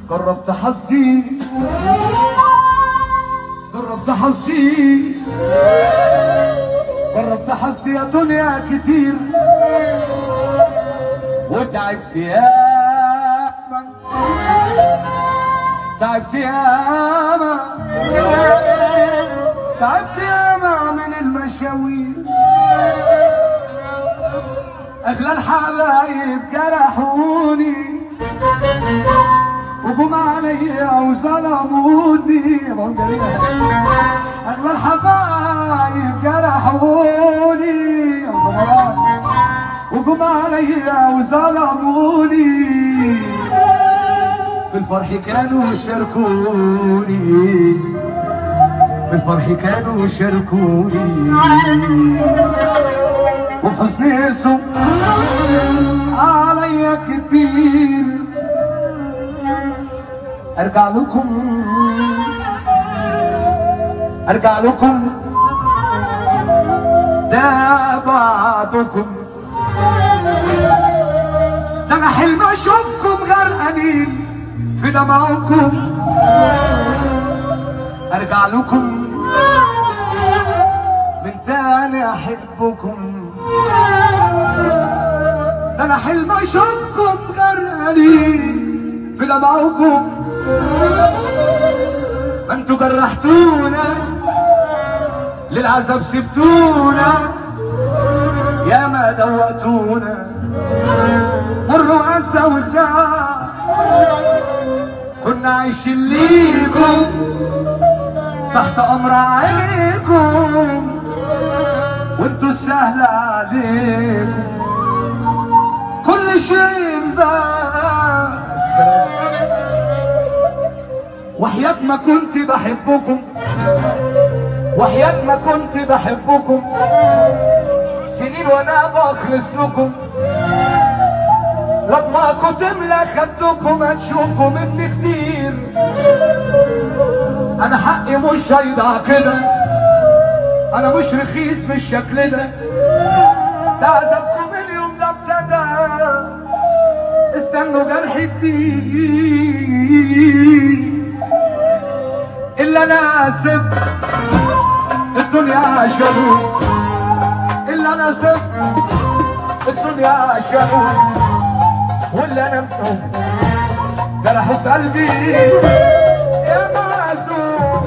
جربت حظي جربت حظي جربت حظي يا دنيا كتير وتعبت يا من تعبت ياما تعبت ياما من المشاوير اغلى الحبايب جرحوني وجم عليا وظلموني اغلى الحبايب جرحوني يا زمران وجم عليا وظلموني في الفرح كانوا شاركوني في الفرح كانوا شاركوني وفي حسن اسم عليا كتير ارجع لكم ارجع لكم ده بعدكم ده انا حلم اشوفكم غرقانين في دمعكم ارجع لكم من تاني احبكم ده انا حلم اشوفكم غرقانين في دمعكم ما انتوا جرحتونا للعذاب سبتونا يا ما دوقتونا والرؤساء والدعاء كنا عايشين ليكم تحت امر عينيكم وانتوا السهل عليكم كل شيء بقى وحياة ما كنت بحبكم وحياة ما كنت بحبكم سنين وانا بخلص لكم لما كنت املى خدكم هتشوفوا مني كتير انا حقي مش هيضيع كده انا مش رخيص بالشكل ده ده عذابكم اليوم ده ابتدى استنوا جرح كتير الا انا سبت الدنيا عشانه الا انا سبت الدنيا عشانه واللي انا منهم جرحوا في قلبي يا معزوم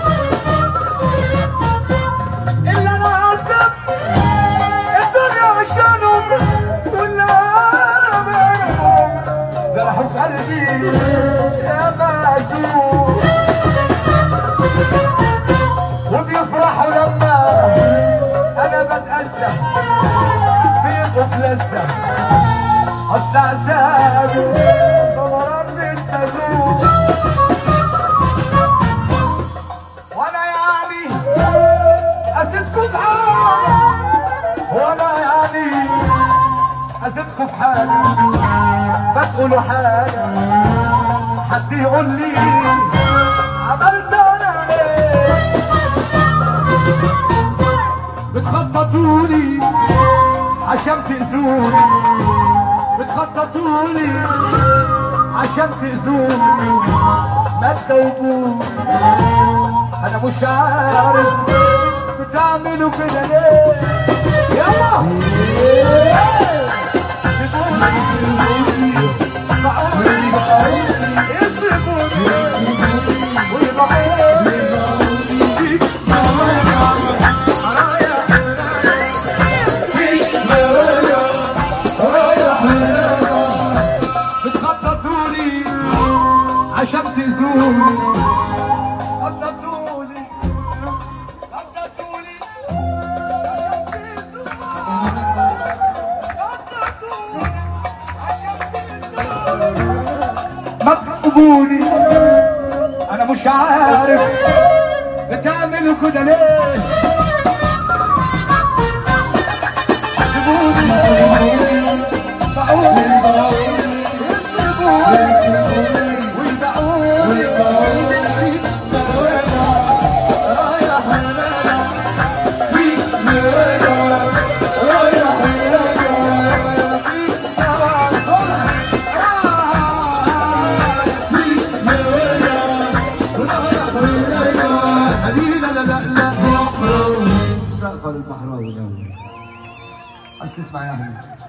الا انا عذب الدنيا عشانهم واللي انا منهم جرحوا في قلبي يا معزوم وبيفرحوا لما انا بتأذى بيبقوا في لذة اصل عذابي ثمرات بيستذوب وانا يعني اسيدكم في حاجه وانا يعني اسيدكم في حاجه بتقولوا حاجه حد يقول لي عملت انا ايه بتخططوني عشان تأذوني بتخططوني عشان تأذوني ما تدوبوني انا مش عارف بتعملوا كده ليه يلا بتخططوني عشان تزوري خططولي خططولي عشان تزوري خططولي عشان تزوري ما تقبوني انا مش عارف بتعملوا كده ليه سيبوني باعوني سقف البحراوي الأول عايز تسمع يا أحمد